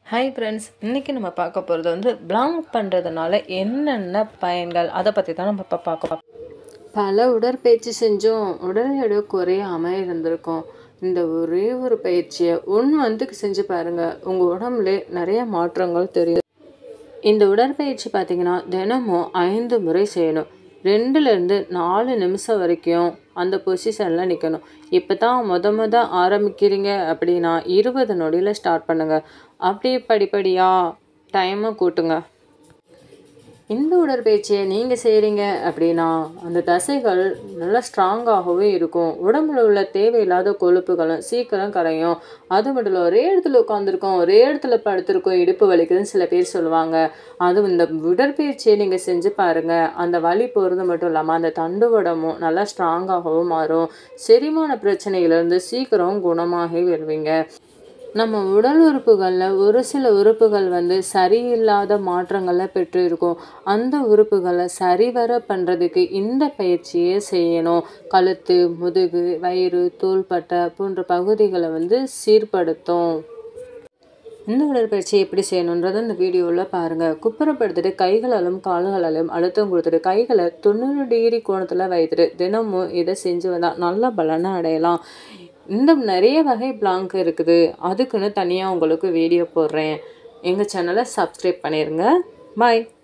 Hi friends இன்றைக்கி நம்ம பார்க்க போகிறது வந்து பிளாங்க் பண்ணுறதுனால என்னென்ன பயன்கள் அதை பற்றி தான் நம்ம இப்போ பார்க்க போறோம். பல உடற்பயிற்சி செஞ்சும் உடல் எடை குறையாமல் இருந்திருக்கும் இந்த ஒரே ஒரு பயிற்சியை ஒன் மந்த்துக்கு செஞ்சு பாருங்கள் உங்கள் உடம்புல நிறைய மாற்றங்கள் தெரியும் இந்த உடற்பயிற்சி பார்த்தீங்கன்னா தினமும் ஐந்து முறை செய்யணும் ரெண்டுலேருந்து நாலு நிமிஷம் வரைக்கும் அந்த பொசிஷனில் நிற்கணும் இப்போ தான் மொத மொத ஆரம்பிக்கிறீங்க அப்படின்னா இருபது நொடியில் ஸ்டார்ட் பண்ணுங்கள் அப்படியே படிப்படியாக டைமை கூட்டுங்க இந்த உடற்பயிற்சியை நீங்கள் செய்கிறீங்க அப்படின்னா அந்த தசைகள் நல்லா ஸ்ட்ராங்காகவே இருக்கும் உடம்புல உள்ள தேவையில்லாத கொழுப்புகளும் சீக்கிரம் கரையும் அது மட்டும் இல்லை ஒரே இடத்துல உட்காந்துருக்கோம் ஒரே இடத்துல படுத்திருக்கோம் இடுப்பு வலிக்குதுன்னு சில பேர் சொல்லுவாங்க அதுவும் இந்த உடற்பயிற்சியை நீங்கள் செஞ்சு பாருங்கள் அந்த வலி போகிறது மட்டும் இல்லாமல் அந்த தண்டு உடம்பும் நல்லா ஸ்ட்ராங்காகவும் மாறும் செரிமான பிரச்சனையிலேருந்து சீக்கிரம் குணமாகி வருவீங்க நம்ம உடல் உறுப்புகளில் ஒரு சில உறுப்புகள் வந்து சரியில்லாத மாற்றங்களை பெற்றிருக்கும் அந்த உறுப்புகளை சரிவர பண்ணுறதுக்கு இந்த பயிற்சியை செய்யணும் கழுத்து முதுகு வயிறு தோள்பட்டை போன்ற பகுதிகளை வந்து சீர்படுத்தும் இந்த உடற்பயிற்சி எப்படி செய்யணுன்றதை இந்த வீடியோவில் பாருங்கள் குப்புறப்படுத்திட்டு கைகளாலும் கால்களாலும் அழுத்தம் கொடுத்துட்டு கைகளை தொண்ணூறு டிகிரி கோணத்தில் வைத்துட்டு தினமும் இதை செஞ்சு வந்தால் நல்ல பலனை அடையலாம் இந்த நிறைய வகை பிளாங்க் இருக்குது அதுக்குன்னு தனியாக உங்களுக்கு வீடியோ போடுறேன் எங்கள் சேனலை சப்ஸ்கிரைப் பண்ணிடுங்க பாய்